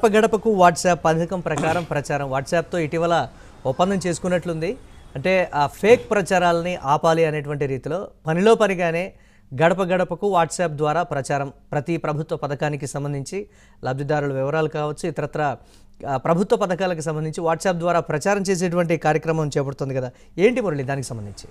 గడప గడపకు వాట్సాప్ పథకం ప్రకారం ప్రచారం వాట్సాప్తో ఇటీవల ఒప్పందం చేసుకున్నట్లుంది అంటే ఆ ఫేక్ ప్రచారాలని ఆపాలి అనేటువంటి రీతిలో పనిలో పనిగానే గడప గడపకు వాట్సాప్ ద్వారా ప్రచారం ప్రతి ప్రభుత్వ పథకానికి సంబంధించి లబ్ధిదారుల వివరాలు కావచ్చు ఇతరత్ర ఆ, ప్రభుత్వ పథకాలకు సంబంధించి వాట్సాప్ ద్వారా ప్రచారం చేసేటువంటి కార్యక్రమం చేపడుతుంది కదా ఏంటి మురళి దానికి సంబంధించి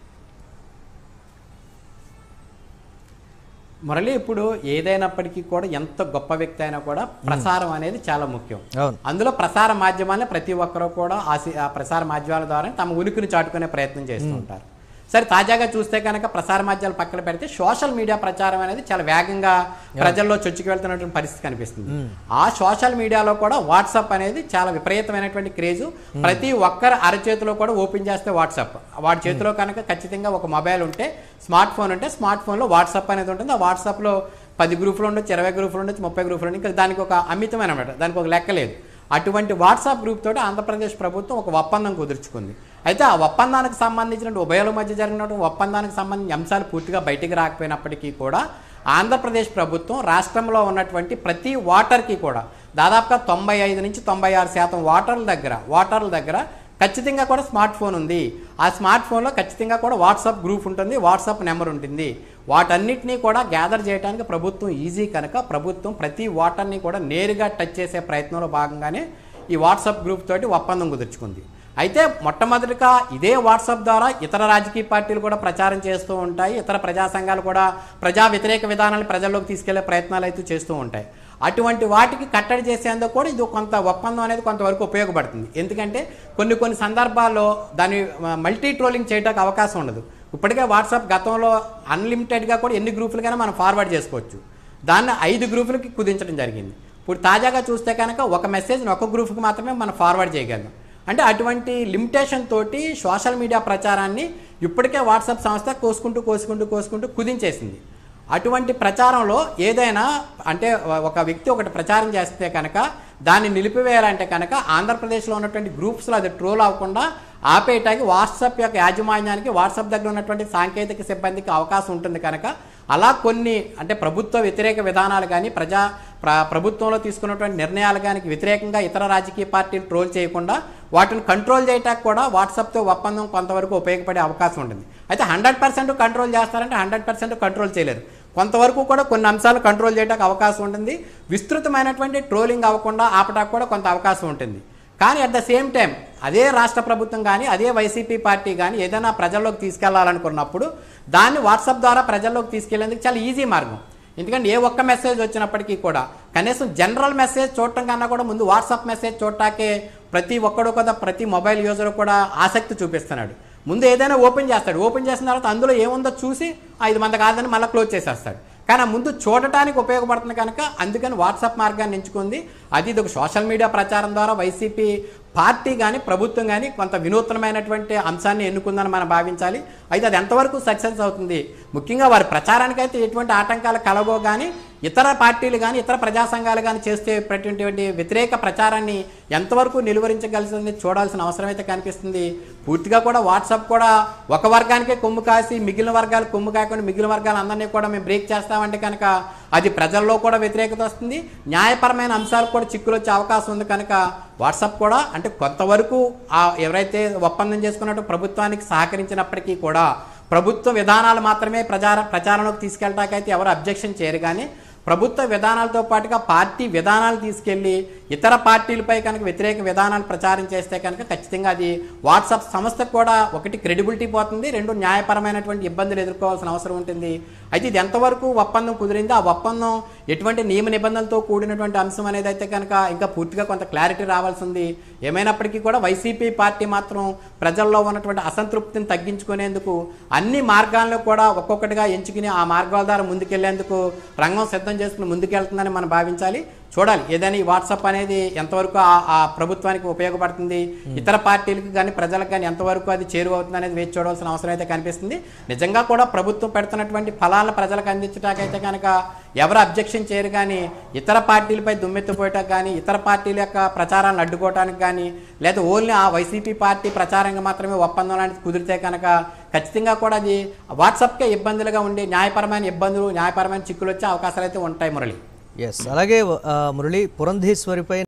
మురళి ఇప్పుడు ఏదైనప్పటికీ కూడా ఎంత గొప్ప వ్యక్తి అయినా కూడా ప్రసారం అనేది చాలా ముఖ్యం అవును అందులో ప్రసార మాధ్యమాలే ప్రతి ఒక్కరూ కూడా ఆ సి- ఆ ప్రసార మాధ్యమాల ద్వారా తమ ఉనికిని చాటుకునే ప్రయత్నం చేస్తూ ఉంటారు సరే తాజాగా చూస్తే కనుక ప్రసార మాధ్యమాలు పక్కన పెడితే సోషల్ మీడియా ప్రచారం అనేది చాలా వేగంగా ప్రజల్లో చొచ్చుకు వెళ్తున్నటువంటి పరిస్థితి కనిపిస్తుంది ఆ సోషల్ మీడియాలో కూడా వాట్సాప్ అనేది చాలా విపరీతమైనటువంటి క్రేజు ప్రతి ఒక్కరి అరచేతిలో కూడా ఓపెన్ చేస్తే వాట్సాప్ వాడి చేతిలో కనుక ఖచ్చితంగా ఒక మొబైల్ ఉంటే స్మార్ట్ ఫోన్ ఉంటే స్మార్ట్ ఫోన్లో వాట్సాప్ అనేది ఉంటుంది ఆ వాట్సాప్లో పది గ్రూపులు ఉండొచ్చు ఇరవై గ్రూపులు ఉండొచ్చు ముప్పై గ్రూపులు ఉండొచ్చు ఇంకా దానికి ఒక అమితమైన అనమాట దానికి ఒక లెక్క లేదు అటువంటి వాట్సాప్ గ్రూప్ తోటి ఆంధ్రప్రదేశ్ ప్రభుత్వం ఒక ఒప్పందం కుదుర్చుకుంది అయితే ఆ ఒప్పందానికి సంబంధించిన ఉభయాల మధ్య జరిగినటువంటి ఒప్పందానికి సంబంధించిన అంశాలు పూర్తిగా బయటికి రాకపోయినప్పటికీ కూడా ఆంధ్రప్రదేశ్ ప్రభుత్వం రాష్ట్రంలో ఉన్నటువంటి ప్రతి వాటర్కి కూడా దాదాపుగా తొంభై ఐదు నుంచి తొంభై ఆరు శాతం వాటర్ల దగ్గర వాటర్ల దగ్గర ఖచ్చితంగా కూడా స్మార్ట్ ఫోన్ ఉంది ఆ స్మార్ట్ ఫోన్లో ఖచ్చితంగా కూడా వాట్సాప్ గ్రూప్ ఉంటుంది వాట్సాప్ నెంబర్ ఉంటుంది వాటన్నిటినీ కూడా గ్యాదర్ చేయడానికి ప్రభుత్వం ఈజీ కనుక ప్రభుత్వం ప్రతి వాటర్ని కూడా నేరుగా టచ్ చేసే ప్రయత్నంలో భాగంగానే ఈ వాట్సాప్ గ్రూప్ తోటి ఒప్పందం కుదుర్చుకుంది అయితే మొట్టమొదటిగా ఇదే వాట్సాప్ ద్వారా ఇతర రాజకీయ పార్టీలు కూడా ప్రచారం చేస్తూ ఉంటాయి ఇతర ప్రజా సంఘాలు కూడా ప్రజా వ్యతిరేక విధానాలు ప్రజల్లోకి తీసుకెళ్లే ప్రయత్నాలు అయితే చేస్తూ ఉంటాయి అటువంటి వాటికి కట్టడి చేసేందుకు కూడా ఇది కొంత ఒప్పందం అనేది కొంతవరకు ఉపయోగపడుతుంది ఎందుకంటే కొన్ని కొన్ని సందర్భాల్లో దాన్ని మల్టీ ట్రోలింగ్ చేయడానికి అవకాశం ఉండదు ఇప్పటికే వాట్సాప్ గతంలో అన్లిమిటెడ్గా కూడా ఎన్ని గ్రూపులకైనా మనం ఫార్వర్డ్ చేసుకోవచ్చు దాన్ని ఐదు గ్రూపులకి కుదించడం జరిగింది ఇప్పుడు తాజాగా చూస్తే కనుక ఒక మెసేజ్ని ఒక గ్రూప్కి మాత్రమే మనం ఫార్వర్డ్ చేయగలం అంటే అటువంటి లిమిటేషన్ తోటి సోషల్ మీడియా ప్రచారాన్ని ఇప్పటికే వాట్సాప్ సంస్థ కోసుకుంటూ కోసుకుంటూ కోసుకుంటూ కుదించేసింది అటువంటి ప్రచారంలో ఏదైనా అంటే ఒక వ్యక్తి ఒకటి ప్రచారం చేస్తే కనుక దాన్ని నిలిపివేయాలంటే కనుక ఆంధ్రప్రదేశ్లో ఉన్నటువంటి గ్రూప్స్లో అది ట్రోల్ అవ్వకుండా ఆపేయటానికి వాట్సాప్ యొక్క యాజమాన్యానికి వాట్సాప్ దగ్గర ఉన్నటువంటి సాంకేతిక సిబ్బందికి అవకాశం ఉంటుంది కనుక అలా కొన్ని అంటే ప్రభుత్వ వ్యతిరేక విధానాలు కానీ ప్రజా ప్ర ప్రభుత్వంలో తీసుకున్నటువంటి నిర్ణయాలు కానీ వ్యతిరేకంగా ఇతర రాజకీయ పార్టీలు ట్రోల్ చేయకుండా వాటిని కంట్రోల్ చేయటానికి కూడా వాట్సాప్తో ఒప్పందం కొంతవరకు ఉపయోగపడే అవకాశం ఉంటుంది అయితే హండ్రెడ్ పర్సెంట్ కంట్రోల్ చేస్తారంటే హండ్రెడ్ పర్సెంట్ కంట్రోల్ చేయలేరు కొంతవరకు కూడా కొన్ని అంశాలు కంట్రోల్ చేయడానికి అవకాశం ఉంటుంది విస్తృతమైనటువంటి ట్రోలింగ్ అవ్వకుండా ఆపడానికి కూడా కొంత అవకాశం ఉంటుంది కానీ అట్ ద సేమ్ టైం అదే రాష్ట్ర ప్రభుత్వం కానీ అదే వైసీపీ పార్టీ కానీ ఏదైనా ప్రజల్లోకి తీసుకెళ్లాలనుకున్నప్పుడు దాన్ని వాట్సాప్ ద్వారా ప్రజల్లోకి తీసుకెళ్లేందుకు చాలా ఈజీ మార్గం ఎందుకంటే ఏ ఒక్క మెసేజ్ వచ్చినప్పటికీ కూడా కనీసం జనరల్ మెసేజ్ చూడటం కన్నా కూడా ముందు వాట్సాప్ మెసేజ్ చూడటాకే ప్రతి ఒక్కడు కూడా ప్రతి మొబైల్ యూజర్ కూడా ఆసక్తి చూపిస్తున్నాడు ముందు ఏదైనా ఓపెన్ చేస్తాడు ఓపెన్ చేసిన తర్వాత అందులో ఏముందో చూసి ఐదు మంది కాదని మళ్ళీ క్లోజ్ చేసేస్తాడు కానీ ఆ ముందు చూడటానికి ఉపయోగపడుతుంది కనుక అందుకని వాట్సాప్ మార్గాన్ని ఎంచుకుంది అది ఇది ఒక సోషల్ మీడియా ప్రచారం ద్వారా వైసీపీ పార్టీ కానీ ప్రభుత్వం కానీ కొంత వినూత్నమైనటువంటి అంశాన్ని ఎన్నుకుందని మనం భావించాలి అయితే అది ఎంతవరకు సక్సెస్ అవుతుంది ముఖ్యంగా వారి ప్రచారానికైతే ఎటువంటి ఆటంకాలు కలగో కానీ ఇతర పార్టీలు కానీ ఇతర ప్రజా సంఘాలు కానీ చేస్తే పెట్టినటువంటి వ్యతిరేక ప్రచారాన్ని ఎంతవరకు నిలువరించగలిసింది చూడాల్సిన అవసరం అయితే కనిపిస్తుంది పూర్తిగా కూడా వాట్సాప్ కూడా ఒక వర్గానికే కొమ్ము కాసి మిగిలిన వర్గాలు కొమ్ము కాకుండా మిగిలిన వర్గాలు అందరినీ కూడా మేము బ్రేక్ చేస్తామంటే కనుక అది ప్రజల్లో కూడా వ్యతిరేకత వస్తుంది న్యాయపరమైన అంశాలు కూడా చిక్కులు వచ్చే అవకాశం ఉంది కనుక వాట్సాప్ కూడా అంటే కొంతవరకు ఆ ఎవరైతే ఒప్పందం చేసుకున్నట్టు ప్రభుత్వానికి సహకరించినప్పటికీ కూడా ప్రభుత్వ విధానాలు మాత్రమే ప్రచార ప్రచారంలోకి తీసుకెళ్ళటాకైతే ఎవరు అబ్జెక్షన్ చేయరు కానీ ప్రభుత్వ విధానాలతో పాటుగా పార్టీ విధానాలు తీసుకెళ్లి ఇతర పార్టీలపై కనుక వ్యతిరేక విధానాలు ప్రచారం చేస్తే కనుక ఖచ్చితంగా అది వాట్సాప్ సంస్థకు కూడా ఒకటి క్రెడిబిలిటీ పోతుంది రెండు న్యాయపరమైనటువంటి ఇబ్బందులు ఎదుర్కోవాల్సిన అవసరం ఉంటుంది అయితే ఇది ఎంతవరకు ఒప్పందం కుదిరిందో ఆ ఒప్పందం ఎటువంటి నియమ నిబంధనలతో కూడినటువంటి అంశం అనేది అయితే కనుక ఇంకా పూర్తిగా కొంత క్లారిటీ రావాల్సి ఉంది ఏమైనప్పటికీ కూడా వైసీపీ పార్టీ మాత్రం ప్రజల్లో ఉన్నటువంటి అసంతృప్తిని తగ్గించుకునేందుకు అన్ని మార్గాల్లో కూడా ఒక్కొక్కటిగా ఎంచుకుని ఆ మార్గాల ద్వారా ముందుకెళ్లేందుకు రంగం సిద్ధం చేసుకుని ముందుకెళ్తుందని మనం భావించాలి చూడాలి ఏదైనా ఈ వాట్సాప్ అనేది ఎంతవరకు ఆ- ఆ ప్రభుత్వానికి ఉపయోగపడుతుంది ఇతర పార్టీలకు కానీ ప్రజలకు కానీ ఎంతవరకు అది చేరువవుతుంది అనేది వేచి చూడవలసిన అవసరం అయితే కనిపిస్తుంది నిజంగా కూడా ప్రభుత్వం పెడుతున్నటువంటి ఫలాలను ప్రజలకు అందించడానికైతే కనుక ఎవరు అబ్జెక్షన్ చేయరు కానీ ఇతర పార్టీలపై దుమ్మెత్తిపోయటం కానీ ఇతర పార్టీల యొక్క ప్రచారాలను అడ్డుకోవడానికి కానీ లేదా ఓన్లీ ఆ వైసీపీ పార్టీ ప్రచారంగా మాత్రమే ఒప్పందం లాంటిది కుదిరితే కనుక ఖచ్చితంగా కూడా అది వాట్సాప్కే ఇబ్బందులుగా ఉండే న్యాయపరమైన ఇబ్బందులు న్యాయపరమైన చిక్కులు వచ్చే అవకాశాలు అయితే ఉంటాయి మురళి ఎస్ అలాగే ఆ, మురళి పురంధేశ్వరిపై